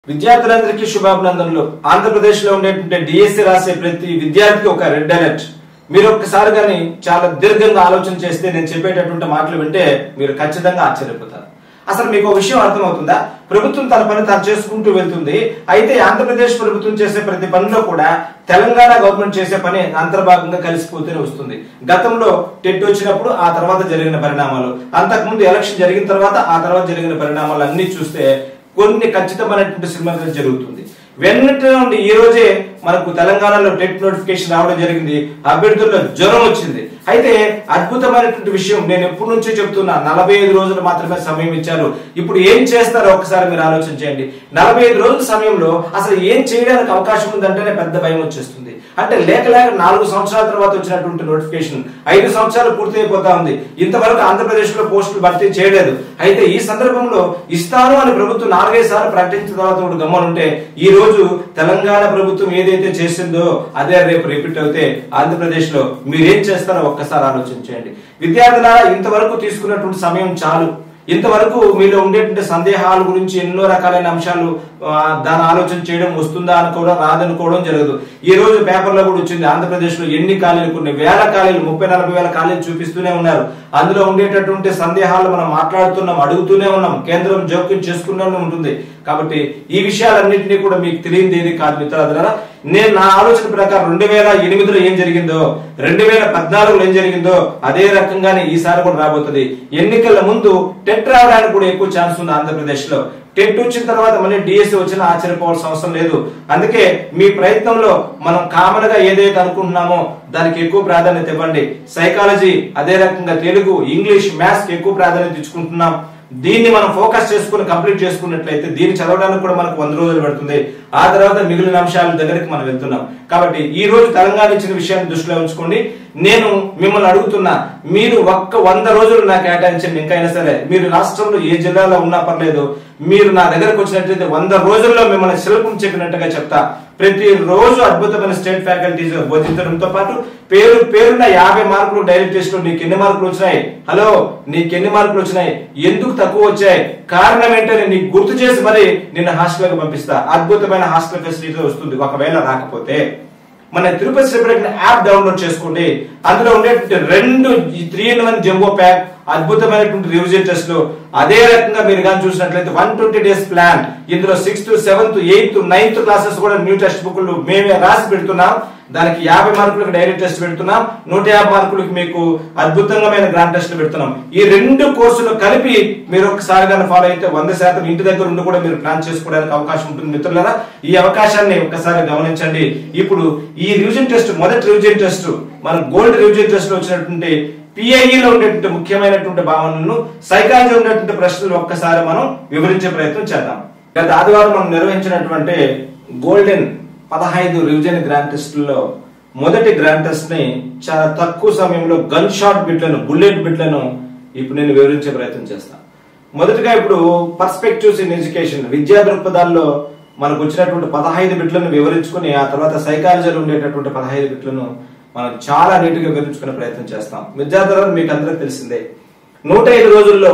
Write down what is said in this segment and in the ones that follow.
విద్యార్థులందరికీ శుభాభినందనలు ఆంధ్రప్రదేశ్ లో ఉండేటువంటి డిఎస్సి రాసే ప్రతి విద్యార్థికి ఒక రెడ్ అలర్ట్ మీరు ఒక్కసారి కానీ చాలా దీర్ఘంగా ఆలోచన చేస్తే నేను చెప్పేటటువంటి మాటలు వింటే మీరు ఖచ్చితంగా ఆశ్చర్యపోతారు అసలు మీకు ఒక విషయం అర్థమవుతుందా ప్రభుత్వం తన పని తాను చేసుకుంటూ వెళ్తుంది అయితే ఆంధ్రప్రదేశ్ ప్రభుత్వం చేసే ప్రతి పనిలో కూడా తెలంగాణ గవర్నమెంట్ చేసే పని అంతర్భాగంగా కలిసిపోతూనే వస్తుంది గతంలో టెట్ వచ్చినప్పుడు ఆ తర్వాత జరిగిన పరిణామాలు అంతకుముందు ఎలక్షన్ జరిగిన తర్వాత ఆ తర్వాత జరిగిన పరిణామాలు అన్ని చూస్తే కొన్ని ఖచ్చితమైనటువంటి సినిమాలు జరుగుతుంది వెన్నటి నుండి ఈ రోజే మనకు తెలంగాణలో టెట్ నోటిఫికేషన్ రావడం జరిగింది అభ్యర్థుల్లో జ్వరం వచ్చింది అయితే అద్భుతమైనటువంటి విషయం నేను ఎప్పటి నుంచో చెప్తున్నా నలభై ఐదు రోజులు మాత్రమే సమయం ఇచ్చారు ఇప్పుడు ఏం చేస్తారో ఒకసారి మీరు ఆలోచన చేయండి నలభై ఐదు రోజుల సమయంలో అసలు ఏం చేయడానికి అవకాశం ఉందంటేనే పెద్ద భయం వచ్చేస్తుంది అంటే లేక లేక నాలుగు సంవత్సరాల తర్వాత వచ్చినటువంటి నోటిఫికేషన్ ఐదు సంవత్సరాలు పూర్తి అయిపోతా ఉంది ఇంతవరకు ఆంధ్రప్రదేశ్ లో పోస్టులు భర్తీ చేయలేదు అయితే ఈ సందర్భంలో ఇస్తాను అని ప్రభుత్వం నాలుగైదు సార్లు ప్రకటించిన తర్వాత కూడా గమ్మనుంటే ఈ రోజు తెలంగాణ ప్రభుత్వం ఏదైతే చేసిందో అదే రేపు రిపీట్ అవుతే ఆంధ్రప్రదేశ్ లో మీరేం చేస్తారో ఒక్కసారి ఆలోచించండి విద్యార్థులారా ఇంతవరకు తీసుకున్నటువంటి సమయం చాలు ఇంతవరకు మీలో ఉండేటువంటి సందేహాల గురించి ఎన్నో రకాలైన అంశాలు ఆ, దాని ఆలోచన చేయడం వస్తుందా అనుకోవడం రాదనుకోవడం జరగదు ఈ రోజు పేపర్లో కూడా వచ్చింది ఆంధ్రప్రదేశ్ లో ఎన్ని ఖాళీలు కొన్ని వేల ఖాళీలు ముప్పై నలభై వేల ఖాళీలు చూపిస్తూనే ఉన్నారు అందులో ఉండేటటువంటి సందేహాలు మనం మాట్లాడుతున్నాం అడుగుతూనే ఉన్నాం కేంద్రం జోక్యం చేసుకునే ఉంటుంది కాబట్టి ఈ విషయాలన్నింటినీ కూడా మీకు తెలియదు ఏది కాదు మిత్రులారా నేను నా ఆలోచన ప్రకారం రెండు వేల ఎనిమిదిలో ఏం జరిగిందో రెండు వేల పద్నాలుగులో ఏం జరిగిందో అదే రకంగానే ఈసారి కూడా రాబోతుంది ఎన్నికల ముందు టెట్ రావడానికి కూడా ఎక్కువ ఛాన్స్ ఉంది ఆంధ్రప్రదేశ్ లో టెట్ వచ్చిన తర్వాత మళ్ళీ డిఎస్సి వచ్చినా ఆశ్చర్యపోవాల్సిన అవసరం లేదు అందుకే మీ ప్రయత్నంలో మనం కామన్ గా ఏదైతే అనుకుంటున్నామో దానికి ఎక్కువ ప్రాధాన్యత ఇవ్వండి సైకాలజీ అదే రకంగా తెలుగు ఇంగ్లీష్ మ్యాథ్స్ కి ఎక్కువ ప్రాధాన్యత ఇచ్చుకుంటున్నాం దీన్ని మనం ఫోకస్ చేసుకుని కంప్లీట్ చేసుకున్నట్లయితే దీన్ని చదవడానికి కూడా మనకు వంద రోజులు పడుతుంది ఆ తర్వాత మిగిలిన అంశాల దగ్గరికి మనం వెళ్తున్నాం కాబట్టి ఈ రోజు తెలంగాణ ఇచ్చిన విషయాన్ని దృష్టిలో ఉంచుకోండి నేను మిమ్మల్ని అడుగుతున్నా మీరు ఒక్క వంద రోజులు నాకు కేటాయించండి ఇంకైనా సరే మీరు రాష్ట్రంలో ఏ జిల్లాలో ఉన్నా పర్లేదు మీరు నా దగ్గరకు వచ్చినట్లయితే వంద రోజుల్లో మిమ్మల్ని శిల్పం చెప్పినట్టుగా చెప్తా ప్రతి రోజు అద్భుతమైన స్టేట్ ఫ్యాకల్టీస్ బోధించడంతో పాటు పేరు పేరున యాభై మార్కులు డైరెక్ట్ టెస్ట్ లో నీకు ఎన్ని మార్కులు వచ్చినాయి హలో నీకు ఎన్ని మార్కులు వచ్చినాయి ఎందుకు తక్కువ వచ్చాయి కారణం ఏంటని నీకు గుర్తు చేసి మరి నిన్ను హాస్టల్కి పంపిస్తా అద్భుతమైన హాస్టల్ ఫెసిలిటీ వస్తుంది ఒకవేళ రాకపోతే మన తిరుపతి సెపరేట్ యాప్ డౌన్లోడ్ చేసుకోండి అందులో ఉండేటువంటి రెండు three in one jumbo pack అద్భుతమైనటువంటి రివిజన్ టెస్ట్లు అదే రకంగా మీరు కానీ చూసినట్లయితే వన్ ట్వంటీ డేస్ ప్లాన్ ఇందులో sixth seventh eighth ninth classes కూడా న్యూ టెక్స్ట్ బుక్లు మేమే రాసి పెడుతున్నాం దానికి యాభై మార్కులకు డైరెక్ట్ టెస్ట్ పెడుతున్నాం నూట యాభై మార్కులకు మీకు అద్భుతమైన గ్రాండ్ టెస్ట్ పెడుతున్నాం ఈ రెండు కోర్సులు కలిపి మీరు ఒకసారి కానీ ఫాలో అయితే వంద శాతం ఇంటి దగ్గర ఉండి కూడా మీరు ప్లాన్ చేసుకోవడానికి అవకాశం ఉంటుంది మిత్రులారా ఈ అవకాశాన్ని ఒక్కసారి గమనించండి ఇప్పుడు ఈ రివిజన్ టెస్ట్ మొదటి రివిజన్ టెస్ట్ మన గోల్డ్ రివిజన్ టెస్ట్ లో వచ్చినటువంటి పిఐఈలో ఉండేటువంటి ముఖ్యమైనటువంటి భావనలను సైకాలజీ ఉండేటువంటి ప్రశ్నలు ఒక్కసారి మనం వివరించే ప్రయత్నం చేద్దాం గత ఆదివారం మనం నిర్వహించినటువంటి గోల్డెన్ పదహైదు రివిజన్ గ్రాండ్ టెస్టుల్లో మొదటి గ్రాండ్ టెస్ట్ ని చాలా తక్కువ సమయంలో గన్ షాట్ బిట్లను బుల్లెట్ బిట్లను ఇప్పుడు నేను వివరించే ప్రయత్నం చేస్తాను మొదటగా ఇప్పుడు పర్స్పెక్టివ్స్ ఇన్ ఎడ్యుకేషన్ విద్యా దృక్పథాల్లో మనకు వచ్చినటువంటి పదహైదు బిట్లను వివరించుకుని ఆ తర్వాత సైకాలజీలో ఉండేటటువంటి పదహైదు బిట్లను మనం చాలా నీట్ గా వివరించుకునే ప్రయత్నం చేస్తాం విద్యార్థులను మీకు అందరికి తెలిసిందే నూట ఐదు రోజుల్లో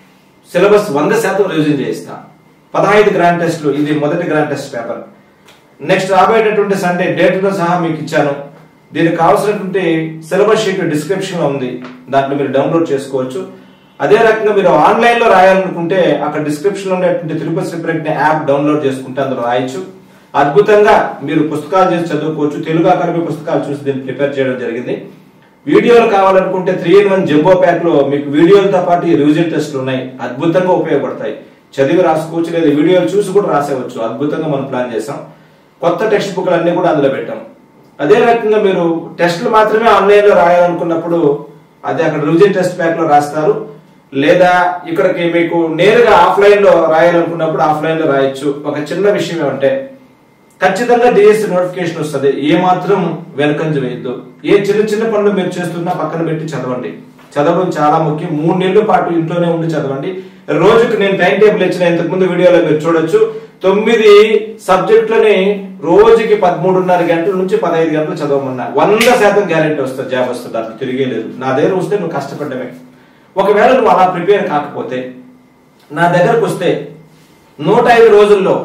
సిలబస్ వంద శాతం రివిజన్ చేయిస్తాం పదహైదు గ్రాండ్ టెస్ట్లు ఇది మొదటి గ్రాండ్ టెస్ట్ పేపర్ నెక్స్ట్ రాబోయేటటువంటి సండే డేట్తో సహా మీకు ఇచ్చాను దీనికి కావాల్సినటువంటి సిలబస్ షీట్ డిస్క్రిప్షన్ లో ఉంది దాంట్లో మీరు డౌన్లోడ్ చేసుకోవచ్చు అదే రకంగా మీరు ఆన్లైన్ లో రాయాలనుకుంటే అక్కడ డిస్క్రిప్షన్ లో ఉండేటువంటి తిరుపతి సెపరేట్ యాప్ డౌన్లోడ్ చేసుకుంటే అందులో రాయొచ్చు అద్భుతంగా మీరు పుస్తకాలు చేసి చదువుకోవచ్చు తెలుగు అకాడమీ పుస్తకాలు చూసి దీన్ని ప్రిపేర్ చేయడం జరిగింది వీడియోలు కావాలనుకుంటే three in one jumbo pack లో మీకు వీడియోలతో పాటు ఈ రివిజన్ టెస్ట్లు ఉన్నాయి అద్భుతంగా ఉపయోగపడతాయి చదివి రాసుకోవచ్చు లేదా వీడియోలు చూసి కూడా రాసేవచ్చు అద్భుతంగా మనం ప్లాన్ చేసాం కొత్త టెక్స్ట్ బుక్లు అన్ని కూడా అందులో పెట్టాం అదే రకంగా మీరు టెస్ట్లు మాత్రమే ఆన్లైన్ లో రాయాలనుకున్నప్పుడు అదే అక్కడ రివిజన్ టెస్ట్ ప్యాక్ లో రాస్తారు లేదా ఇక్కడికి మీకు నేరుగా ఆఫ్లైన్ లో రాయాలనుకున్నప్పుడు ఆఫ్లైన్ లో రాయొచ్చు ఒక చిన్న విషయం ఏమంటే ఖచ్చితంగా డిఎస్సి నోటిఫికేషన్ వస్తుంది ఏ మాత్రం వెనకంజ వేయద్దు ఏ చిన్న చిన్న పనులు మీరు చేస్తున్నా పక్కన పెట్టి చదవండి చదవడం చాలా ముఖ్యం మూడు నెలల పాటు ఇంట్లోనే ఉండి చదవండి రోజుకి నేను టైం టేబుల్ ఇచ్చిన ఇంతకు ముందు వీడియోలో మీరు చూడొచ్చు తొమ్మిది సబ్జెక్టులని రోజుకి పదమూడున్నర గంటల నుంచి పదహైదు గంటలు చదవమన్నా వంద శాతం గ్యారెంటీ వస్తుంది జాబ్ వస్తుంది అట్లా తిరిగే లేదు నా దగ్గర వస్తే నువ్వు కష్టపడ్డమే ఒకవేళ నువ్వు అలా ప్రిపేర్ కాకపోతే నా దగ్గరకు వస్తే నూట ఐదు రోజుల్లో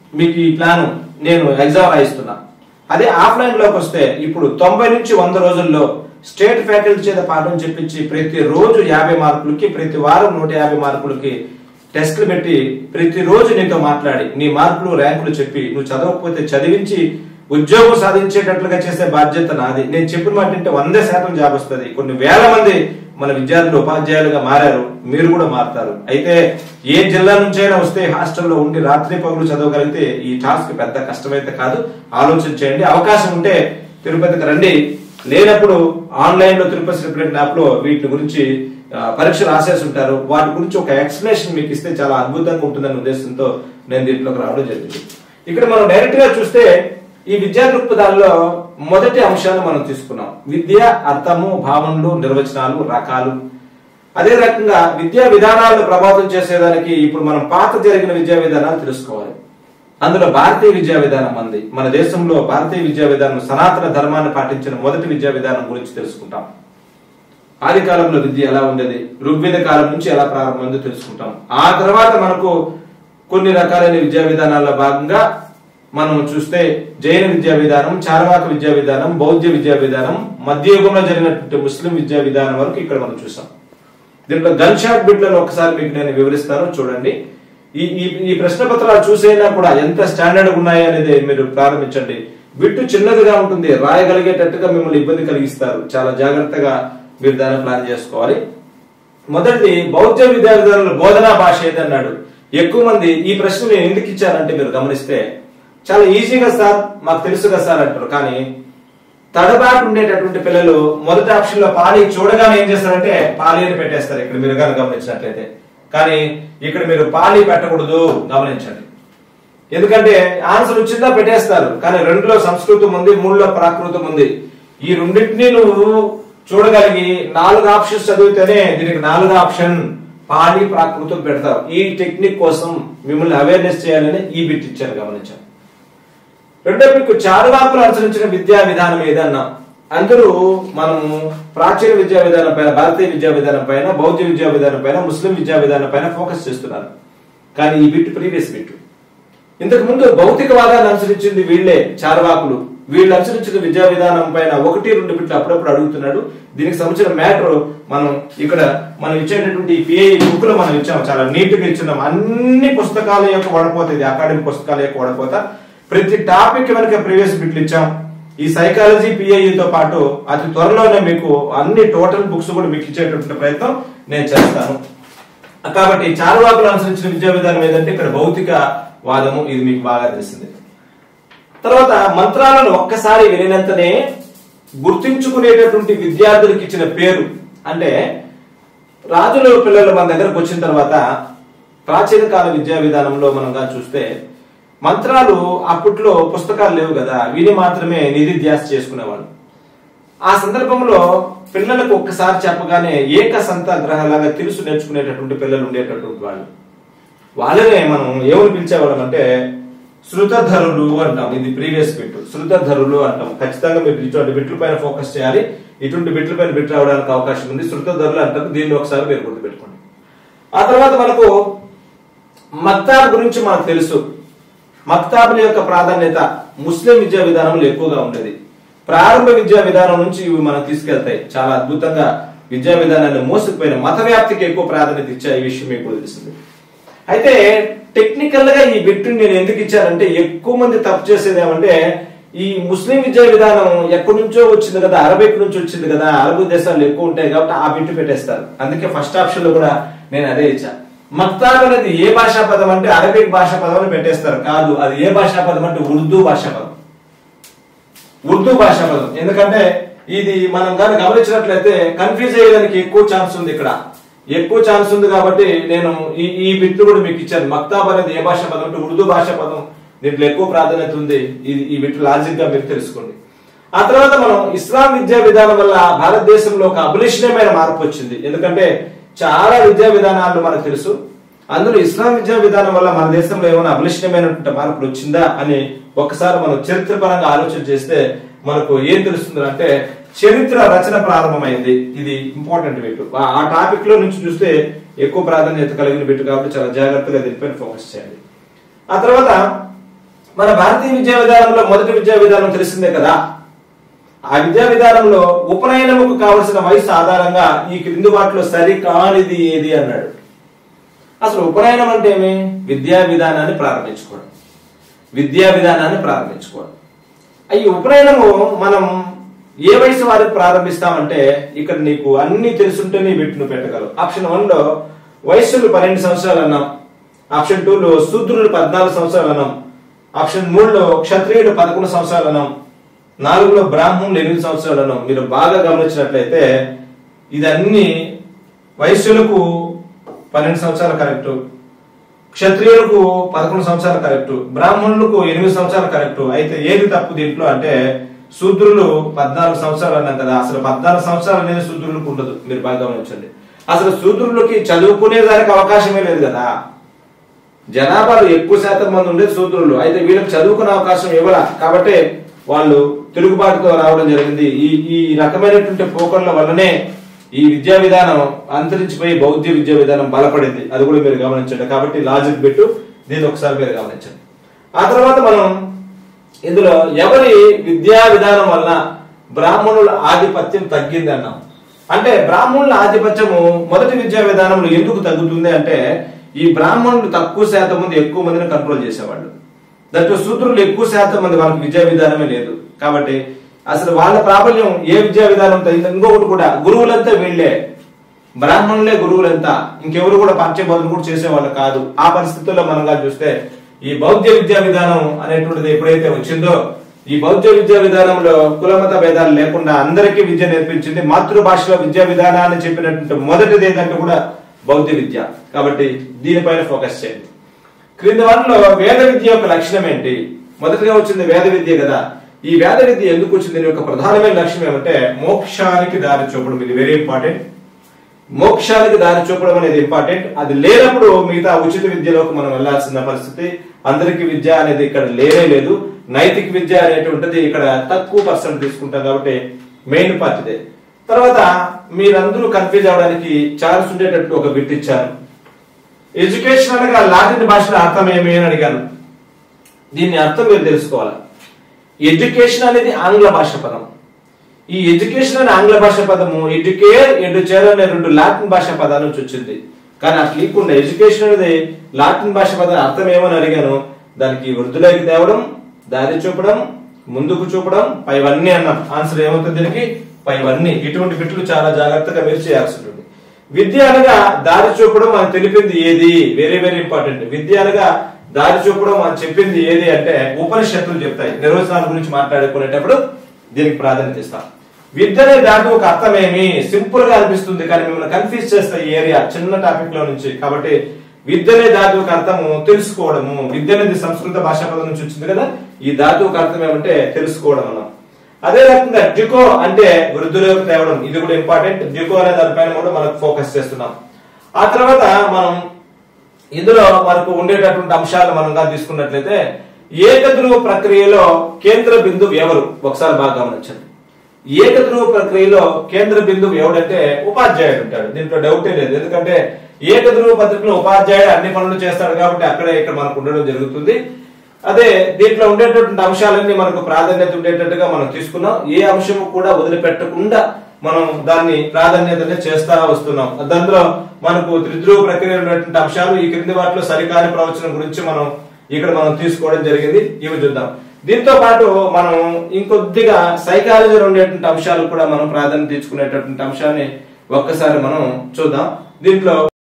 మీకు ఈ ప్లాన్ నేను ఎగ్జామ్ రాయిస్తున్నా అదే ఆఫ్లైన్ లోకి వస్తే ఇప్పుడు తొంభై నుంచి వంద రోజుల్లో స్టేట్ ఫ్యాకల్టీ చేత పాఠం చెప్పించి ప్రతి రోజు యాభై మార్కులకి ప్రతి వారం నూట యాభై మార్కులకి టెస్టులు పెట్టి ప్రతి రోజు నీతో మాట్లాడి నీ మార్కులు ర్యాంకులు చెప్పి నువ్వు చదవకపోతే చదివించి ఉద్యోగం సాధించేటట్లుగా చేసే బాధ్యత నాది నేను చెప్పిన మాట అంటే వంద శాతం జాబ్ వస్తుంది కొన్ని వేల మంది మన విద్యార్థులు ఉపాధ్యాయులుగా మారారు మీరు కూడా మారుతారు అయితే ఏ జిల్లా నుంచైనా వస్తే హాస్టల్లో ఉండి రాత్రి పగులు చదవగలిగితే ఈ టాస్క్ పెద్ద కష్టమైతే కాదు ఆలోచన చేయండి అవకాశం ఉంటే తిరుపతికి రండి లేనప్పుడు ఆన్లైన్ లో తిరుపతి రిప్రెంట్ యాప్ లో వీటి గురించి ఆ, పరీక్ష రాసేసి ఉంటారు వాటి గురించి ఒక ఎక్స్ప్లెనేషన్ మీకు ఇస్తే చాలా అద్భుతంగా ఉంటుందనే ఉద్దేశంతో నేను దీంట్లోకి రావడం జరిగింది ఇక్కడ మనం డైరెక్ట్ గా చూస్తే ఈ విద్యా దృక్పథాల్లో మొదటి అంశాన్ని మనం తీసుకున్నాం విద్య అర్థము భావనలు నిర్వచనాలు రకాలు అదే రకంగా విద్యా విధానాలను ప్రభావితం చేసేదానికి ఇప్పుడు మనం పాత జరిగిన విద్యా విధానాలు తెలుసుకోవాలి అందులో భారతీయ విద్యా విధానం మంది మన దేశంలో భారతీయ విద్యా విధానం సనాతన ధర్మాన్ని పాటించిన మొదటి విద్యా విధానం గురించి తెలుసుకుంటాం ఆది కాలంలో విద్య ఎలా ఉండేది ఋగ్వేద కాలం నుంచి ఎలా ప్రారంభమైందో తెలుసుకుంటాం ఆ తర్వాత మనకు కొన్ని రకాలైన విద్యా విధానాల్లో భాగంగా మనం చూస్తే జైన విద్యా విధానం చార్వాక విద్యా విధానం బౌద్ధ విద్యా విధానం మధ్యయుగంలో జరిగినటువంటి ముస్లిం విద్యా విధానం వరకు ఇక్కడ మనం చూసాం దీంట్లో గన్ షాట్ బిట్లను ఒకసారి మీకు నేను వివరిస్తాను చూడండి ఈ ఈ ఈ ప్రశ్న పత్రాలు చూసైనా కూడా ఎంత స్టాండర్డ్ ఉన్నాయి అనేది మీరు ప్రారంభించండి బిట్టు చిన్నదిగా ఉంటుంది రాయగలిగేటట్టుగా మిమ్మల్ని ఇబ్బంది కలిగిస్తారు చాలా జాగ్రత్తగా మీరు దాన్ని ప్లాన్ చేసుకోవాలి మొదటిది బౌద్ధ విద్యా విధానంలో బోధనా భాష ఏదన్నాడు ఎక్కువ మంది ఈ ప్రశ్న నేను ఎందుకు ఇచ్చానంటే మీరు గమనిస్తే చాలా ఈజీగా సార్ మాకు తెలుసుగా సార్ అంటారు కానీ తడబాటు ఉండేటటువంటి పిల్లలు మొదటి ఆప్షన్ లో పాలి చూడగానే ఏం చేస్తారంటే పాలి అని పెట్టేస్తారు ఇక్కడ మీరు కానీ గమనించినట్లయితే కానీ ఇక్కడ మీరు పాలి పెట్టకూడదు గమనించండి ఎందుకంటే ఆన్సర్ వచ్చిందా పెట్టేస్తారు కానీ రెండులో సంస్కృతం ఉంది మూడులో ప్రాకృతం ఉంది ఈ రెండింటినీ నువ్వు చూడగలిగి నాలుగు ఆప్షన్స్ చదివితేనే దీనికి నాలుగు ఆప్షన్ పాలి ప్రాకృతం పెడతారు ఈ టెక్నిక్ కోసం మిమ్మల్ని అవేర్నెస్ చేయాలని ఈ బిట్ ఇచ్చారు గమనించారు రెండో మీకు చారువాకులు అనుసరించిన విద్యా విధానం ఏదన్నా అందరూ మనము ప్రాచీన విద్యా విధానం పైన భారతీయ విద్యా విధానం పైన బౌద్ధ విద్యా విధానం పైన ముస్లిం విద్యా విధానం పైన ఫోకస్ చేస్తున్నారు కానీ ఈ బిట్ ప్రీవియస్ బిట్ ఇంతకు ముందు భౌతికవాదాన్ని అనుసరించింది వీళ్ళే చార్వాకులు వీళ్ళు అనుసరించిన విద్యా విధానం పైన ఒకటి రెండు బిట్లు అప్పుడప్పుడు అడుగుతున్నాడు దీనికి సంబంధించిన మ్యాటర్ మనం ఇక్కడ మనం ఇచ్చేటటువంటి పిఐ బుక్ లో మనం ఇచ్చాము చాలా నీట్ గా ఇచ్చినాం అన్ని పుస్తకాల యొక్క వడపోత ఇది అకాడమిక్ పుస్తకాల యొక్క వడపోత ప్రతి టాపిక్ వెనక ప్రీవియస్ బిట్లు ఇచ్చాం ఈ సైకాలజీ పిఐతో పాటు అతి త్వరలోనే మీకు అన్ని టోటల్ బుక్స్ కూడా మీకు ఇచ్చేటటువంటి ప్రయత్నం నేను చేస్తాను కాబట్టి చారువాకులు అనుసరించిన విద్యా విధానం ఏదంటే ఇక్కడ భౌతిక వాదము ఇది మీకు బాగా తెలిసింది తర్వాత మంత్రాలను ఒక్కసారి వినినంతనే గుర్తించుకునేటటువంటి విద్యార్థులకు ఇచ్చిన పేరు అంటే రాజుల పిల్లలు మన దగ్గరకు వచ్చిన తర్వాత ప్రాచీన కాల విద్యా విధానంలో మనం గా చూస్తే మంత్రాలు అప్పట్లో పుస్తకాలు లేవు కదా విని మాత్రమే నిధిధ్యాస చేసుకునేవాళ్ళు ఆ సందర్భంలో పిల్లలకు ఒక్కసారి చెప్పగానే ఏక సంత గ్రహాలాగా తెలుసు నేర్చుకునేటటువంటి పిల్లలు ఉండేటటువంటి వాళ్ళు వాళ్ళనే మనం ఏమని పిలిచేవాళ్ళం అంటే శృతధరులు అంటాం ఇది ప్రీవియస్ బిట్ శృతధరులు అంటాం ఖచ్చితంగా మీరు ఇటువంటి బిట్ల పైన ఫోకస్ చేయాలి ఇటువంటి బిట్ల పైన బిట్ రావడానికి అవకాశం ఉంది శృతధరులు అంటారు దీన్ని ఒకసారి మీరు గుర్తుపెట్టుకోండి ఆ తర్వాత మనకు మక్తాబ్ గురించి మనకు తెలుసు మక్తాబుల యొక్క ప్రాధాన్యత ముస్లిం విద్యా విధానంలో ఎక్కువగా ఉండేది ప్రారంభ విద్యా విధానం నుంచి ఇవి మనం తీసుకెళ్తాయి చాలా అద్భుతంగా విద్యా విధానాన్ని మోసుకుపోయిన మత వ్యాప్తికి ఎక్కువ ప్రాధాన్యత ఇచ్చే ఈ విషయం మీకు తెలిసింది అయితే టెక్నికల్ గా ఈ బిట్ నేను ఎందుకు ఇచ్చానంటే ఎక్కువ మంది తప్పు చేసేది ఏమంటే ఈ ముస్లిం విద్యా విధానం ఎక్కడి నుంచో వచ్చింది కదా అరబిక్ నుంచి వచ్చింది కదా అరబు దేశాలు ఎక్కువ ఉంటాయి కాబట్టి ఆ బిట్ పెట్టేస్తారు అందుకే ఫస్ట్ ఆప్షన్ లో కూడా నేను అదే ఇచ్చా మక్తాబ్ అనేది ఏ భాషా పదం అంటే అరబిక్ భాషా పదం అని పెట్టేస్తారు కాదు అది ఏ భాషా పదం అంటే ఉర్దూ భాషా పదం ఉర్దూ భాషా పదం ఎందుకంటే ఇది మనం కానీ గమనించినట్లయితే కన్ఫ్యూజ్ అయ్యేదానికి ఎక్కువ ఛాన్స్ ఉంది ఇక్కడ ఎక్కువ ఛాన్స్ ఉంది కాబట్టి నేను ఈ ఈ బిట్లు కూడా మీకు ఇచ్చాను మక్తాబ్ అనేది ఏ భాషా పదం అంటే ఉర్దూ భాషా పదం దీంట్లో ఎక్కువ ప్రాధాన్యత ఉంది ఇది ఈ బిట్ లాజిక్ గా మీరు తెలుసుకోండి ఆ తర్వాత మనం ఇస్లాం విద్యా విధానం వల్ల భారతదేశంలో ఒక అభిలషణీయమైన మార్పు వచ్చింది ఎందుకంటే చాలా విద్యా విధానాలు మనకు తెలుసు అందులో ఇస్లాం విద్యా విధానం వల్ల మన దేశంలో ఏమైనా అభిలషణీయమైనటువంటి మార్పులు వచ్చిందా అని ఒకసారి మనం చరిత్రపరంగా ఆలోచన చేస్తే మనకు ఏం తెలుస్తుంది అంటే చరిత్ర రచన ప్రారంభమైంది ఇది ఇంపార్టెంట్ బిట్ ఆ టాపిక్ లో నుంచి చూస్తే ఎక్కువ ప్రాధాన్యత కలిగిన బిట్ కాబట్టి చాలా జాగ్రత్తగా దీనిపైన ఫోకస్ చేయాలి ఆ తర్వాత మన భారతీయ విద్యా విధానంలో మొదటి విద్యా విధానం తెలిసిందే కదా ఆ విద్యా విధానంలో ఉపనయనముకు కావలసిన వయసు ఆధారంగా ఈ క్రింది వాటిలో సరి కానిది ఏది అన్నాడు అసలు ఉపనయనం అంటే ఏమి విద్యా విధానాన్ని ప్రారంభించుకోవడం విద్యా విధానాన్ని ప్రారంభించుకోవడం ఈ ఉపనయనము మనం ఏ వయసు వారికి ప్రారంభిస్తామంటే ఇక్కడ నీకు అన్ని తెలుసుంటేనే పెట్టి నువ్వు పెట్టగలవు ఆప్షన్ వన్ లో వయస్సులు పన్నెండు సంవత్సరాలు అన్నాం ఆప్షన్ టూ లో శూద్రులు పద్నాలుగు సంవత్సరాలు అన్నాం ఆప్షన్ మూడులో క్షత్రియులు పదకొండు సంవత్సరాలు అన్నాం నాలుగులో బ్రాహ్మణులు ఎనిమిది సంవత్సరాలు అన్నాం మీరు బాగా గమనించినట్లయితే ఇదన్నీ వయస్సులకు పన్నెండు సంవత్సరాలు కరెక్ట్ క్షత్రియులకు పదకొండు సంవత్సరాలు కరెక్ట్ బ్రాహ్మణులకు ఎనిమిది సంవత్సరాలు కరెక్ట్ అయితే ఏది తప్పు దీంట్లో అంటే శూద్రులు పద్నాలుగు సంవత్సరాలు అన్నాం కదా అసలు పద్నాలుగు సంవత్సరాలు అనేది శూద్రులకు ఉండదు మీరు బాగా గమనించండి అసలు శూద్రులకి చదువుకునే దానికి అవకాశమే లేదు కదా జనాభాలో ఎక్కువ శాతం మంది ఉండేది శూద్రులు అయితే వీళ్ళకి చదువుకునే అవకాశం ఇవ్వాల కాబట్టి వాళ్ళు తిరుగుబాటుతో రావడం జరిగింది ఈ ఈ రకమైనటువంటి పోకళ్ళ వల్లనే ఈ విద్యా విధానం అంతరించిపోయి బౌద్ధ విద్యా విధానం బలపడింది అది కూడా మీరు గమనించండి కాబట్టి లాజిక్ పెట్టు దీన్ని ఒకసారి మీరు గమనించండి ఆ తర్వాత మనం ఇందులో ఎవరి విద్యా విధానం వల్ల బ్రాహ్మణుల ఆధిపత్యం తగ్గింది అన్నాం అంటే బ్రాహ్మణుల ఆధిపత్యము మొదటి విద్యా విధానంలో ఎందుకు తగ్గుతుంది అంటే ఈ బ్రాహ్మణులు తక్కువ శాతం మంది ఎక్కువ మందిని కంట్రోల్ చేసేవాళ్ళు దాంట్లో శూద్రులు ఎక్కువ శాతం మంది వాళ్ళకి విద్యా విధానమే లేదు కాబట్టి అసలు వాళ్ళ ప్రాబల్యం ఏ విద్యా విధానం తగ్గింది ఇంకొకటి కూడా గురువులంతా వీళ్ళే బ్రాహ్మణులే గురువులంతా ఇంకెవరు కూడా పాఠ్య బోధన కూడా చేసేవాళ్ళు కాదు ఆ పరిస్థితుల్లో మనంగా చూస్తే ఈ బౌద్ధ విద్యా విధానం అనేటువంటిది ఎప్పుడైతే వచ్చిందో ఈ బౌద్ధ విద్యా విధానంలో కులమత భేదాలు లేకుండా అందరికీ విద్య నేర్పించింది మాతృభాషలో విద్యా విధానాన్ని చెప్పినటువంటి మొదటిది ఏంటంటే కూడా బౌద్ధ విద్య కాబట్టి దీనిపైన ఫోకస్ చేయండి క్రింది వాటిలో వేద విద్య యొక్క లక్షణం ఏంటి మొదటిగా వచ్చింది వేద విద్య కదా ఈ వేద విద్య ఎందుకు వచ్చింది దీని యొక్క ప్రధానమైన లక్ష్యం ఏమంటే మోక్షానికి దారి చూపడం ఇది వెరీ ఇంపార్టెంట్ మోక్షానికి దారి చూపడం అనేది ఇంపార్టెంట్ అది లేనప్పుడు మిగతా ఉచిత విద్యలోకి మనం వెళ్లాల్సిన పరిస్థితి అందరికి విద్య అనేది ఇక్కడ లేనే లేదు నైతిక విద్య అనేటువంటిది ఇక్కడ తక్కువ పర్సెంట్ తీసుకుంటాం కాబట్టి మెయిన్ పార్ట్ ఇదే తర్వాత మీరందరూ కన్ఫ్యూజ్ అవడానికి ఛాన్స్ ఉండేటట్టు ఒక బిట్ ఇచ్చాను ఎడ్యుకేషన్ అనగా లాటిన్ భాషలో అర్థం ఏమి అని అడిగాను దీన్ని అర్థం మీరు తెలుసుకోవాలి ఎడ్యుకేషన్ అనేది ఆంగ్ల భాష పదం ఈ ఎడ్యుకేషన్ అనే ఆంగ్ల భాష పదము ఎడ్యుకేర్ ఎడ్యుచేర్ అనే రెండు లాటిన్ భాష పదాల నుంచి వచ్చింది కానీ అట్లా లేకుండా ఎడ్యుకేషన్ అనేది లాటిన్ భాష పదం అర్థం ఏమని అడిగాను దానికి వృద్ధులకి తేవడం దారి చూపడం ముందుకు చూపడం పైవన్నీ అన్నాం ఆన్సర్ ఏమవుతుంది దీనికి పైవన్నీ ఇటువంటి బిట్లు చాలా జాగ్రత్తగా మీరు చేయాల్సి ఉంటుంది విద్య అనగా దారి చూపడం అని తెలిపింది ఏది వెరీ వెరీ ఇంపార్టెంట్ విద్య అనగా దారి చూపడం అని చెప్పింది ఏది అంటే ఉపనిషత్తులు చెప్తాయి నిర్వచనాల గురించి మాట్లాడుకునేటప్పుడు దీనికి ప్రాధాన్యత ఇస్తాం విద్య అనే దాటి ఒక అర్థం ఏమి సింపుల్ గా అనిపిస్తుంది కానీ మిమ్మల్ని కన్ఫ్యూజ్ చేస్తే ఈ ఏరియా చిన్న టాపిక్ లో నుంచి కాబట్టి విద్య అనే ధాతువుకి అర్థము తెలుసుకోవడము విద్య అనేది సంస్కృత భాషా పదం నుంచి వచ్చింది కదా ఈ ధాతువుకి అర్థం ఏమంటే తెలుసుకోవడం అన్నాం అదే రకంగా డ్యుకో అంటే వృద్ధులకు తేవడం ఇది కూడా ఇంపార్టెంట్ డ్యుకో అనే దానిపైన కూడా మనకు ఫోకస్ చేస్తున్నాం ఆ తర్వాత మనం ఇందులో మనకు ఉండేటటువంటి అంశాలు మనం కానీ తీసుకున్నట్లయితే ఏకధ్రువ ప్రక్రియలో కేంద్ర బిందువు ఎవరు ఒకసారి బాగా గమనించండి ఏకధ్రువ ప్రక్రియలో కేంద్ర బిందువు ఎవడంటే ఉపాధ్యాయుడు ఉంటాడు దీంట్లో డౌటే లేదు ఎందుకంటే ఏకధ్రువ పత్రికలో ఉపాధ్యాయుడు అన్ని పనులు చేస్తాడు కాబట్టి అక్కడే ఇక్కడ మనకు ఉండడం జరుగుతుంది అదే దీంట్లో ఉండేటటువంటి అంశాలన్నీ మనకు ప్రాధాన్యత ఉండేటట్టుగా మనం తీసుకున్నాం ఏ అంశము కూడా వదిలిపెట్టకుండా మనం దాన్ని ప్రాధాన్యతనే చేస్తా వస్తున్నాం దాంట్లో మనకు త్రిధ్రువ ప్రక్రియ ఉన్నటువంటి అంశాలు ఈ క్రింది వాటిలో సరికాని ప్రవచనం గురించి మనం ఇక్కడ మనం తీసుకోవడం జరిగింది ఇవి చూద్దాం దీంతో పాటు మనం ఇంకొద్దిగా సైకాలజీలో ఉండేటువంటి అంశాలు కూడా మనం ప్రాధాన్యత తీసుకునేటటువంటి అంశాన్ని ఒక్కసారి మనం చూద్దాం దీంట్లో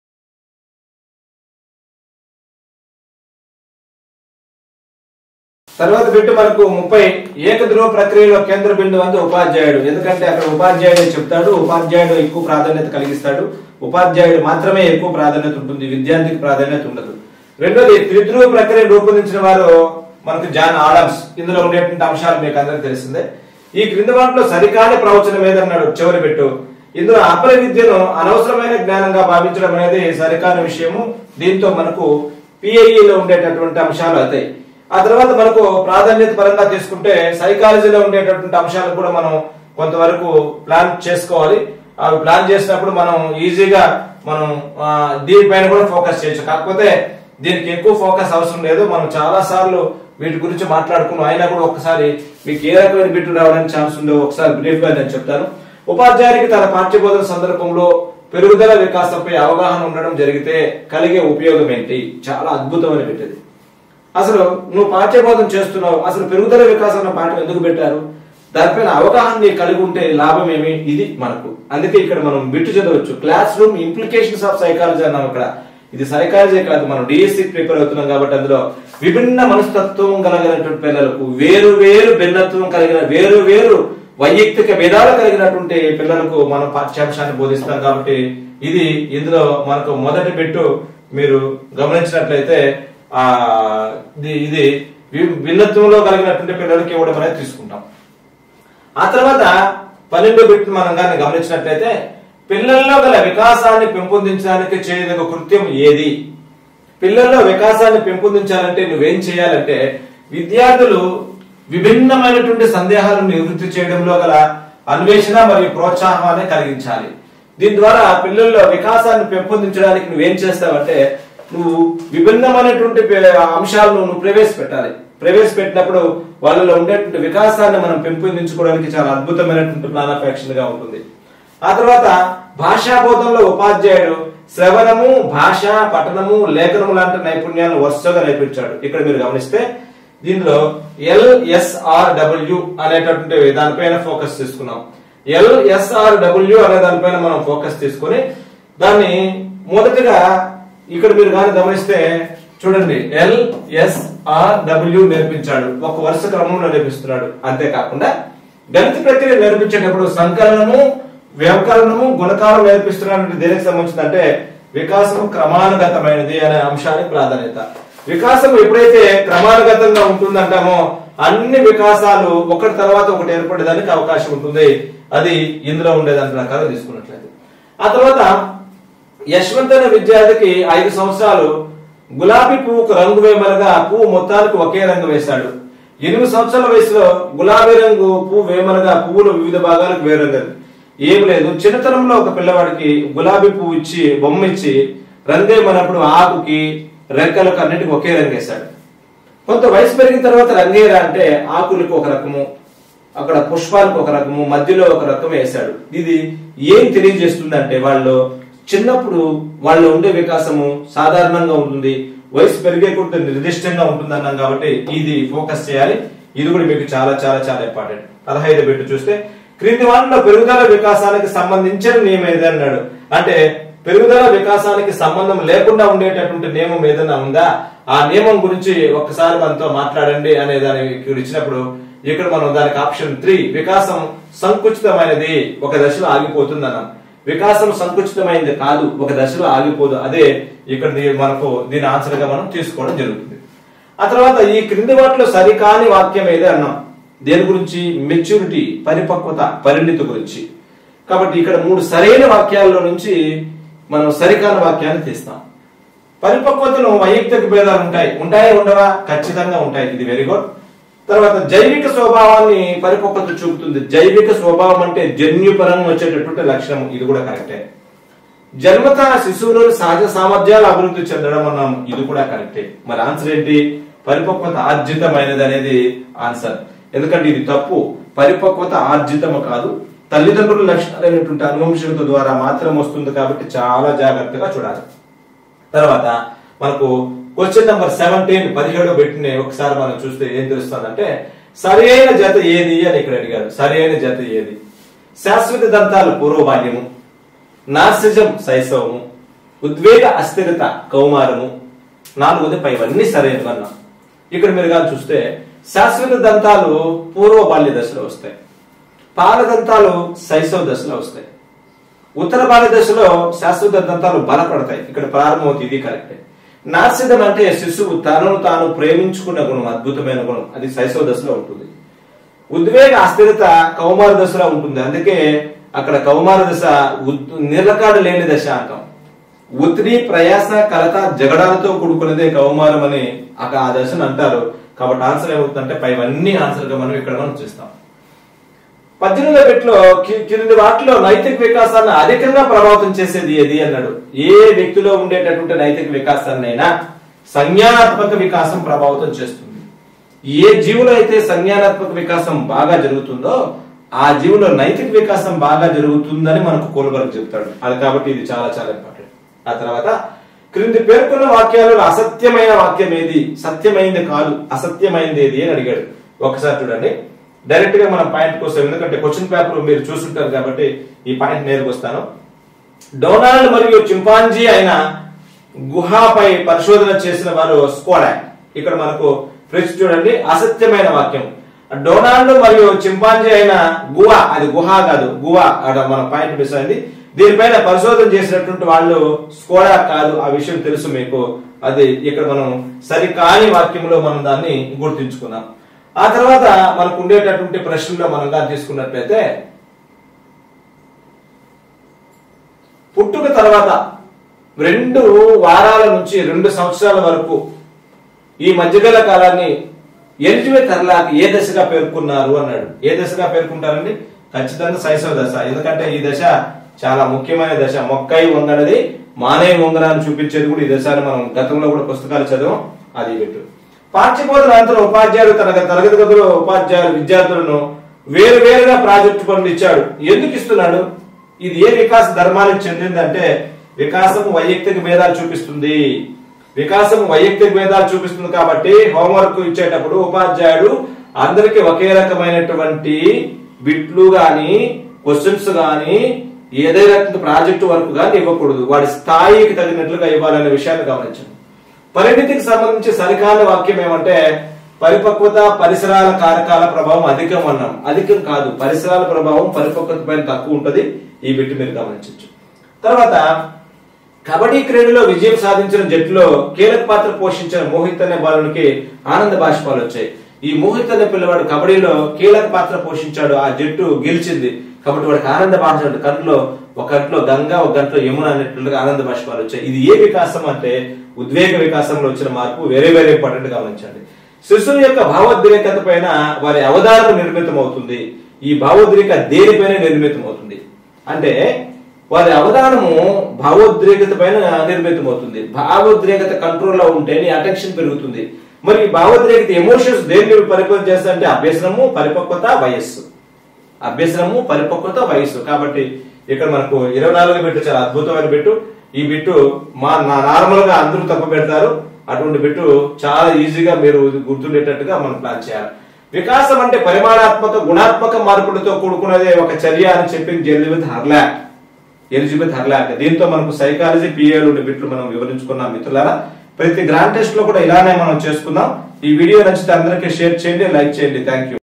తర్వాత బిట్టు మనకు ముప్పై ఏకధ్రువ ప్రక్రియలో కేంద్ర బిందువు అంతా ఉపాధ్యాయుడు ఎందుకంటే అక్కడ ఉపాధ్యాయుడు చెప్తాడు ఉపాధ్యాయుడు ఎక్కువ ప్రాధాన్యత కలిగిస్తాడు ఉపాధ్యాయుడు మాత్రమే ఎక్కువ ప్రాధాన్యత ఉంటుంది విద్యార్థికి ప్రాధాన్యత ఉండదు రెండోది త్రిధ్రువ ప్రక్రియ రూపొందించిన వారు మనకు జాన్ ఆడమ్స్ ఇందులో ఉండేటువంటి అంశాలు మీకు అందరికి తెలిసిందే ఈ క్రింది వాటిలో సరికాని ప్రవచనం ఏదన్నాడు చివరి పెట్టు ఇందులో అపర విద్యను అనవసరమైన జ్ఞానంగా భావించడం అనేది సరికాని విషయము దీంతో మనకు పిఐఈలో ఉండేటటువంటి అంశాలు అవుతాయి ఆ తర్వాత మనకు ప్రాధాన్యత పరంగా తీసుకుంటే సైకాలజీలో ఉండేటటువంటి అంశాలు కూడా మనం కొంతవరకు ప్లాన్ చేసుకోవాలి అవి ప్లాన్ చేసినప్పుడు మనం ఈజీగా మనం ఆ, దీనిపైన కూడా ఫోకస్ చేయొచ్చు కాకపోతే దీనికి ఎక్కువ ఫోకస్ అవసరం లేదు మనం చాలా సార్లు వీటి గురించి మాట్లాడుకున్నాం అయినా కూడా ఒకసారి మీకు ఏ రకమైన బిట్లు రావడానికి ఛాన్స్ ఉందో ఒకసారి బ్రీఫ్ గా నేను చెప్తాను ఉపాధ్యాయునికి తన పాఠ్యబోధన సందర్భంలో పెరుగుదల వికాసంపై అవగాహన ఉండడం జరిగితే కలిగే ఉపయోగం ఏంటి చాలా అద్భుతమైన పెట్టేది అసలు నువ్వు పాఠ్యబోధన చేస్తున్నావు అసలు పెరుగుదల వికాసం అన్న పాఠం ఎందుకు పెట్టారు దానిపైన అవగాహన నీకు కలిగి ఉంటే లాభం ఏమి ఇది మనకు అందుకే ఇక్కడ మనం బిట్టు చదవచ్చు classroom implications of psychology అన్నాం ఇక్కడ ఇది సైకాలజీ కాదు మనం డిఎస్సి ప్రిపేర్ అవుతున్నాం కాబట్టి అందులో విభిన్న మనస్తత్వం కలిగినటువంటి పిల్లలకు వేరు వేరు భిన్నత్వం కలిగిన వేరు వేరు వైయక్తిక భేదాలు కలిగినటువంటి పిల్లలకు మనం పాఠ్యాంశాన్ని బోధిస్తాం కాబట్టి ఇది ఇందులో మనకు మొదటి బిట్టు మీరు గమనించినట్లయితే ఆ ఇది ఇది వి- భిన్నత్వంలో కలిగినటువంటి పిల్లలకి ఇవ్వడం అనేది తీసుకుంటాం ఆ తర్వాత పన్నెండో బిట్ మనం కానీ గమనించినట్లయితే పిల్లల్లో గల వికాసాన్ని పెంపొందించడానికి చేయదగ్గ కృత్యం ఏది పిల్లల్లో వికాసాన్ని పెంపొందించాలంటే నువ్వేం చేయాలంటే విద్యార్థులు విభిన్నమైనటువంటి సందేహాలను నివృత్తి చేయడంలో గల అన్వేషణ మరియు ప్రోత్సాహాన్ని కలిగించాలి దీని ద్వారా పిల్లల్లో వికాసాన్ని పెంపొందించడానికి నువ్వేం చేస్తావంటే నువ్వు విభిన్నమైనటువంటి పే- అంశాలను నువ్వు ప్రవేశపెట్టాలి ప్రవేశపెట్టినప్పుడు వాళ్ళలో ఉండేటువంటి వికాసాన్ని మనం పెంపొందించుకోవడానికి చాలా అద్భుతమైనటువంటి ప్లాన్ ఆఫ్ యాక్షన్ గా ఉంటుంది ఆ తర్వాత భాషా బోధనలో ఉపాధ్యాయుడు శ్రవణము భాష పఠనము లేఖనము లాంటి నైపుణ్యాలను వరుసగా నేర్పించాడు ఇక్కడ మీరు గమనిస్తే దీనిలో ఎల్ఎస్ఆర్ డబ్ల్యూ అనేటటువంటి దానిపైన ఫోకస్ తీసుకున్నాం ఎల్ఎస్ఆర్ డబ్ల్యూ అనే దానిపైన మనం ఫోకస్ తీసుకొని దాన్ని మొదటిగా ఇక్కడ మీరు కానీ గమనిస్తే చూడండి ఎల్ఎస్ఆర్ డబ్ల్యూ నేర్పించాడు ఒక వరుస క్రమంలో నేర్పిస్తున్నాడు అంతేకాకుండా గణిత ప్రక్రియ నేర్పించేటప్పుడు సంకలనము వ్యవకరణము గుణకారం నేర్పిస్తున్నాడు దేనికి సంబంధించింది అంటే వికాసం క్రమానుగతమైనది అనే అంశానికి ప్రాధాన్యత వికాసం ఎప్పుడైతే క్రమానుగతంగా ఉంటుందంటామో అన్ని వికాసాలు ఒకటి తర్వాత ఒకటి ఏర్పడేదానికి అవకాశం ఉంటుంది అది ఇందులో ఉండేదాని ప్రకారం తీసుకున్నట్లయితే ఆ తర్వాత యశ్వంత్ అనే విద్యార్థికి ఐదు సంవత్సరాలు గులాబీ పువ్వుకు రంగు వేయమనగా పువ్వు మొత్తానికి ఒకే రంగు వేశాడు ఎనిమిది సంవత్సరాల వయసులో గులాబీ రంగు పువ్వు వేయమనగా పువ్వులు వివిధ భాగాలకు వేరంగదు ఏం లేదు చిన్నతనంలో ఒక పిల్లవాడికి గులాబీ పువ్వు ఇచ్చి బొమ్మ ఇచ్చి రంగేయమన్నప్పుడు ఆకుకి రెక్కలకు అన్నిటికీ ఒకే రంగు వేశాడు కొంత వయసు పెరిగిన తర్వాత రంగేరా అంటే ఆకులకు ఒక రకము అక్కడ పుష్పాలకు ఒక రకము మధ్యలో ఒక రకం వేశాడు ఇది ఏం తెలియజేస్తుంది అంటే వాళ్ళు చిన్నప్పుడు వాళ్ళు ఉండే వికాసము సాధారణంగా ఉంటుంది వయసు పెరిగే కొద్ది నిర్దిష్టంగా ఉంటుంది అన్నాం కాబట్టి ఇది ఫోకస్ చేయాలి ఇది కూడా మీకు చాలా చాలా చాలా ఇంపార్టెంట్ పదహైదు బిట్టు చూస్తే క్రింది వాటిలో పెరుగుదల వికాసానికి సంబంధించిన నియమం ఏది అన్నాడు అంటే పెరుగుదల వికాసానికి సంబంధం లేకుండా ఉండేటటువంటి నియమం ఏదైనా ఉందా ఆ నియమం గురించి ఒక్కసారి మనతో మాట్లాడండి అనే దానికి ఇక్కడ ఇచ్చినప్పుడు ఇక్కడ మనం దానికి ఆప్షన్ త్రీ వికాసం సంకుచితమైనది ఒక దశలో ఆగిపోతుంది అన్నాం వికాసం సంకుచితమైనది కాదు ఒక దశలో ఆగిపోదు అదే ఇక్కడ దీ- మనకు దీని ఆన్సర్ గా మనం తీసుకోవడం జరుగుతుంది ఆ తర్వాత ఈ క్రింది వాటిలో సరికాని వాక్యం ఏదే అన్నాం దేని గురించి మెచ్యూరిటీ పరిపక్వత పరిణితి గురించి కాబట్టి ఇక్కడ మూడు సరైన వాక్యాల్లో నుంచి మనం సరికాని వాక్యాన్ని తీస్తాం పరిపక్వతలో వైయక్తిక భేదాలు ఉంటాయి ఉంటాయా ఉండవా ఖచ్చితంగా ఉంటాయి ఇది వెరీ గుడ్ తర్వాత జైవిక స్వభావాన్ని పరిపక్వత చూపుతుంది జైవిక స్వభావం అంటే జన్యుపరంగా వచ్చేటటువంటి లక్షణం ఇది కూడా కరెక్టే జన్మత శిశువులోని సహజ సామర్థ్యాలు అభివృద్ధి చెందడం అన్నాం ఇది కూడా కరెక్టే మరి ఆన్సర్ ఏంటి పరిపక్వత ఆర్జితమైనది అనేది ఆన్సర్ ఎందుకంటే ఇది తప్పు పరిపక్వత ఆర్జితము కాదు తల్లిదండ్రుల లక్షణాలైనటువంటి అనువంశికత ద్వారా మాత్రం వస్తుంది కాబట్టి చాలా జాగ్రత్తగా చూడాలి తర్వాత మనకు క్వశ్చన్ నెంబర్ సెవెంటీన్ పదిహేడో పెట్టిన ఒకసారి మనం చూస్తే ఏం తెలుస్తుందంటే సరైన జత ఏది అని ఇక్కడ అడిగారు సరైన జత ఏది శాశ్వత దంతాలు పూర్వబాల్యము నార్సిజం శైశవము ఉద్వేగ అస్థిరత కౌమారము నాలుగోది పైవన్నీ సరైనవి అన్నాం ఇక్కడ మీరు కానీ చూస్తే శాశ్వత దంతాలు పూర్వ బాల్య దశలో వస్తాయి పాల దంతాలు శైశవ దశలో వస్తాయి ఉత్తర భారతదేశంలో శాశ్వత దంతాలు బలపడతాయి ఇక్కడ ప్రారంభమవుతుంది ఇది కరెక్టే నాసిదం అంటే శిశువు తనను తాను ప్రేమించుకున్న గుణం అద్భుతమైన గుణం అది శైశవ దశలో ఉంటుంది ఉద్వేగ అస్థిరత కౌమార దశలో ఉంటుంది అందుకే అక్కడ కౌమార దశ ఉద్- నిలకడ లేని దశ అంటాం ఒత్తిడి ప్రయాస కలత జగడాలతో కూడుకున్నదే కౌమారం అని అక్కడ ఆ దశను అంటారు కాబట్టి ఆన్సర్ ఏమవుతుందంటే పైవన్నీ ఆన్సర్ గా మనం ఇక్కడ మనం చూస్తాం పద్దెనిమిదో బిట్లో కి- కింది వాటిలో నైతిక వికాసాన్ని అధికంగా ప్రభావితం చేసేది ఏది అన్నాడు ఏ వ్యక్తిలో ఉండేటటువంటి నైతిక వికాసాన్నైనా సంజ్ఞానాత్మక వికాసం ప్రభావితం చేస్తుంది ఏ జీవులో అయితే సంజ్ఞానాత్మక వికాసం బాగా జరుగుతుందో ఆ జీవులో నైతిక వికాసం బాగా జరుగుతుందని మనకు కోల్బర్గ్ చెప్తాడు అది కాబట్టి ఇది చాలా చాలా ఇంపార్టెంట్ ఆ తర్వాత క్రింది పేర్కొన్న వాక్యాలలో అసత్యమైన వాక్యం ఏది సత్యమైంది కాదు అసత్యమైంది ఏది అని అడిగాడు ఒకసారి చూడండి డైరెక్ట్ గా మనం పాయింట్ కోసం ఎందుకంటే క్వశ్చన్ పేపర్ మీరు చూస్తుంటారు కాబట్టి ఈ పాయింట్ నేరుకు వస్తాను డొనాల్డ్ మరియు చింపాంజీ అయిన గుహాపై పరిశోధన చేసిన వారు స్కోడాక్ ఇక్కడ మనకు ఫ్రెష్ చూడండి అసత్యమైన వాక్యం డొనాల్డ్ మరియు చింపాంజీ అయిన గుహ అది గుహ కాదు గుహ అక్కడ మన పాయింట్ మిస్ అయింది దీనిపైన పరిశోధన చేసినటువంటి వాళ్ళు స్కోడా కాదు ఆ విషయం తెలుసు మీకు అది ఇక్కడ మనం సరికాని వాక్యంలో మనం దాన్ని గుర్తించుకున్నాం ఆ తర్వాత మనకు ఉండేటటువంటి ప్రశ్నలో మనం కానీ తీసుకున్నట్లయితే పుట్టుక తర్వాత రెండు వారాల నుంచి రెండు సంవత్సరాల వరకు ఈ మధ్యకాల కాలాన్ని ఎలిజబెత్ అర్లాక్ ఏ దశగా పేర్కొన్నారు అన్నాడు ఏ దశగా పేర్కొంటారండి ఖచ్చితంగా శైశవ దశ ఎందుకంటే ఈ దశ చాలా ముఖ్యమైన దశ మొక్కై వంగనది మానే వంగన అని చూపించేది కూడా ఈ దశ అని మనం గతంలో కూడా పుస్తకాలు చదివాం అది పెట్టు పాఠ్యబోధన అనంతరం ఉపాధ్యాయుడు తన తరగతి గదిలో ఉపాధ్యాయులు విద్యార్థులను వేరు వేరుగా ప్రాజెక్టు పనులు ఇచ్చాడు ఎందుకు ఇస్తున్నాడు ఇది ఏ వికాస ధర్మానికి చెందిందంటే వికాసం వైయక్తిక భేదాలు చూపిస్తుంది వికాసం వైయక్తిక భేదాలు చూపిస్తుంది కాబట్టి హోంవర్క్ ఇచ్చేటప్పుడు ఉపాధ్యాయుడు అందరికి ఒకే రకమైనటువంటి బిట్లు గాని క్వశ్చన్స్ గాని ఏదైనా ప్రాజెక్టు వర్క్ గాని ఇవ్వకూడదు వాడి స్థాయికి తగినట్లుగా ఇవ్వాలనే విషయాన్ని గమనించండి పరిణితికి సంబంధించి సరికాని వాక్యం ఏమంటే పరిపక్వత పరిసరాల కారకాల ప్రభావం అధికం అన్నాం అధికం కాదు పరిసరాల ప్రభావం పరిపక్వత పైన తక్కువ ఉంటది ఈ బిట్టు మీరు గమనించవచ్చు తర్వాత కబడ్డీ క్రీడలో విజయం సాధించిన జట్టులో కీలక పాత్ర పోషించిన మోహిత్ అనే బాలునికి ఆనంద బాష్పాలు వచ్చాయి ఈ మోహిత్ అనే పిల్లవాడు కబడ్డీలో కీలక పాత్ర పోషించాడు ఆ జట్టు గెలిచింది కాబట్టి వాడికి ఆనంద బాష్పాలు కంట్లో ఒక గంటలో గంగా ఒక గంటలో యమున అనేట్లుగా ఆనంద బాష్పాలు వచ్చాయి ఇది ఏ వికాసం అంటే ఉద్వేగ వికాసంలో వచ్చిన మార్పు వేరే వేరే ఇంపార్టెంట్ గమనించండి శిశువు యొక్క భావోద్రేకత పైన వారి అవధారణ నిర్మితం అవుతుంది ఈ భావోద్రేక దేనిపైన నిర్మితం అవుతుంది అంటే వారి అవధానము భావోద్రేకత పైన నిర్మితం అవుతుంది భావోద్రేకత కంట్రోల్లో ఉంటే నీ అటెన్షన్ పెరుగుతుంది మరి ఈ భావోద్రేకత ఎమోషన్స్ దేన్ని పరిపక్వం చేస్తా అంటే అభ్యసనము పరిపక్వత వయస్సు అభ్యసనము పరిపక్వత వయస్సు కాబట్టి ఇక్కడ మనకు ఇరవై నాలుగు బిట్టు చాలా అద్భుతమైన బిట్టు ఈ బిట్టు మా నార్మల్ గా అందరూ తప్పు పెడతారు అటువంటి బిట్టు చాలా ఈజీగా మీరు గుర్తుండేటట్టుగా మనం ప్లాన్ చేయాలి వికాసం అంటే పరిమాణాత్మక గుణాత్మక మార్పులతో కూడుకున్నదే ఒక చర్య అని చెప్పింది ఎలిజబెత్ హర్లాక్ ఎలిజబెత్ హర్లాక్ దీంతో మనకు సైకాలజీ పిఏలు ఉండే బిట్లు మనం వివరించుకున్నాం మిత్రులారా ప్రతి గ్రాండ్ టెస్ట్ లో కూడా ఇలానే మనం చేసుకుందాం ఈ వీడియో నచ్చితే అందరికీ షేర్ చేయండి లైక్ చేయండి థ్యాంక్ యూ